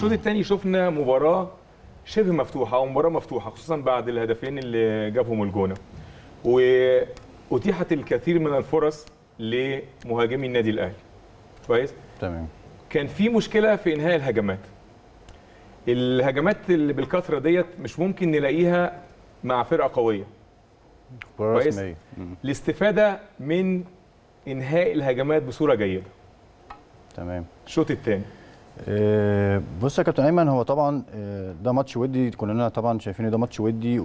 الشوط الثاني شفنا مباراه شبه مفتوحه او مباراه مفتوحه خصوصا بعد الهدفين اللي جابهم الجونه واتيحت الكثير من الفرص لمهاجمي النادي الاهلي كويس تمام كان في مشكله في انهاء الهجمات الهجمات اللي بالكثره ديت مش ممكن نلاقيها مع فرقه قويه كويس كويس. الاستفاده من انهاء الهجمات بصوره جيده تمام الشوط الثاني آه، بص يا كابتن ايمن هو طبعا آه، ده ماتش ودي كلنا طبعا شايفين إن ده ماتش ودي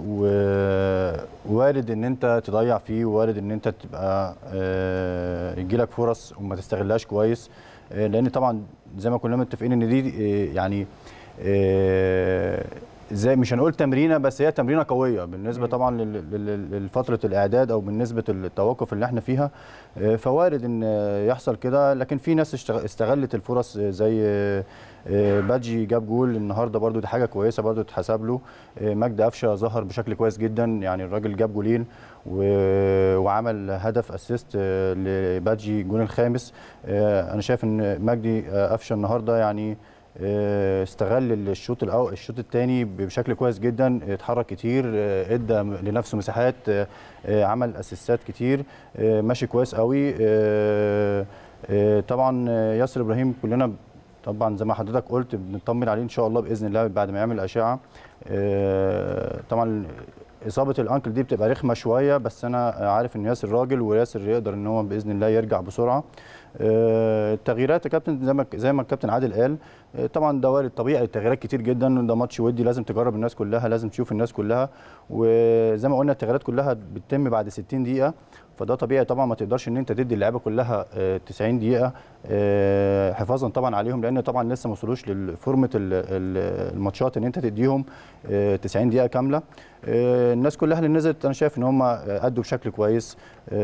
ووارد ان انت تضيع فيه ووارد ان انت تبقى آه، يجيلك فرص وما تستغلهاش كويس آه، لان طبعا زي ما كلنا متفقين ان دي آه، يعني آه، زي مش هنقول تمرينه بس هي تمرينه قويه بالنسبه طبعا لل- لل- لفتره الاعداد او بالنسبه التوقف اللي احنا فيها آه، فوارد ان آه، يحصل كده لكن في ناس اشتغ- استغلت الفرص آه، زي آه، آه، بادجي جاب جول النهارده برده دي حاجه كويسه برده تتحسب له آه، مجدي قفشه ظهر بشكل كويس جدا يعني الراجل جاب جولين و- وعمل هدف اسيست لبادجي الجول الخامس آه، انا شايف ان مجدي آه، قفشه النهارده يعني آه، استغل الشوط الاول الشوط الثاني بشكل كويس جدا اتحرك كتير آه، ادى لنفسه مساحات آه، آه، عمل اسيستات كتير آه، ماشي كويس قوي آه، آه، طبعا آه، ياسر ابراهيم كلنا طبعا زي ما حضرتك قلت بنطمن عليه ان شاء الله باذن الله بعد ما يعمل اشعه آه، طبعا اصابه الانكل دي بتبقى رخمه شويه بس انا عارف ان ياسر راجل وياسر يقدر ان هو باذن الله يرجع بسرعه آه، التغييرات يا كابتن زي ما زي ما الكابتن عادل قال آه، طبعا ده وارد طبيعي التغييرات كتير جدا ده ماتش ودي لازم تجرب الناس كلها لازم تشوف الناس كلها وزي ما قلنا التغييرات كلها بتتم بعد 60 دقيقه فده طبيعي طبعا ما تقدرش ان انت تدي اللعيبه كلها آه، 90 دقيقه آه، حفاظا طبعا عليهم لان طبعا لسه ما وصلوش لفورمه ال- ال- الماتشات ان انت تديهم آه، 90 دقيقه كامله آه، الناس كلها اللي نزلت انا شايف ان هم ادوا بشكل كويس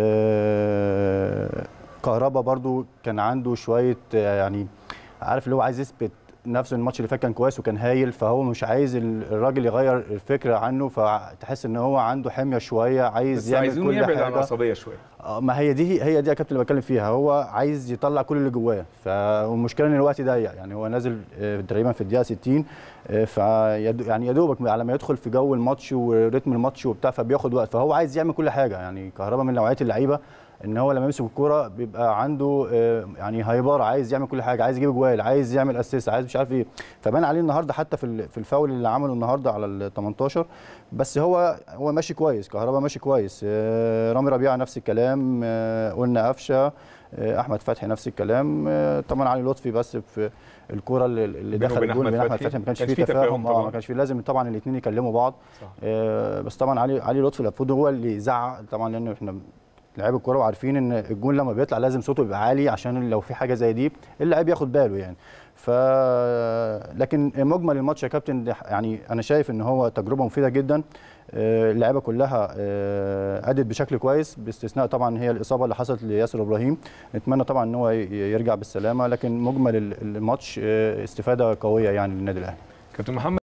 آه، كهربا برضو كان عنده شويه آه، يعني عارف اللي هو عايز يثبت نفسه الماتش اللي فات كان كويس وكان هايل فهو مش عايز ال- الراجل يغير الفكره عنه فتحس ان هو عنده حميه شويه عايز بس يعمل عايزين كل يبعد عن حاجه العصبيه شويه آه، ما هي دي هي دي يا كابتن اللي بتكلم فيها هو عايز يطلع كل اللي جواه فالمشكله ان الوقت ضيق يعني هو نازل آه، تقريبا في الدقيقه 60 آه، فيد يعني يا دوبك على ما يدخل في جو الماتش وريتم الماتش وبتاع فبياخد وقت فهو عايز يعمل كل حاجه يعني كهربا من نوعيه اللعيبه ان هو لما يمسك الكوره بيبقى عنده آه، يعني هايبر عايز يعمل كل حاجه عايز يجيب جوال عايز يعمل اسيست عايز مش عارف ايه فبان عليه النهارده حتى في ال- في الفاول اللي عمله النهارده على ال 18 بس هو هو ماشي كويس كهربا ماشي كويس آه، رامي ربيعه نفس الكلام آه، قلنا قفشه آه، احمد فتحي نفس الكلام آه، طبعا علي لطفي بس في الكوره اللي, اللي بينه دخل وبين الجول أحمد بين احمد فتحي فتحي ما كانش كانش فيه فيه تفاهم تفاهم اه طبعاً. ما كانش فيه لازم طبعا الاثنين يكلموا بعض صح. آه، بس طبعا علي علي لطفي المفروض هو اللي يزعق طبعا لان احنا لعيب الكوره وعارفين ان الجون لما بيطلع لازم صوته يبقى عالي عشان لو في حاجه زي دي اللاعب ياخد باله يعني ف لكن مجمل الماتش يا كابتن ده يعني انا شايف ان هو تجربه مفيده جدا آه، اللعيبه كلها آه، ادت بشكل كويس باستثناء طبعا هي الاصابه اللي حصلت لياسر ابراهيم نتمنى طبعا ان هو ي- يرجع بالسلامه لكن مجمل الماتش آه، استفاده قويه يعني للنادي الاهلي كابتن محمد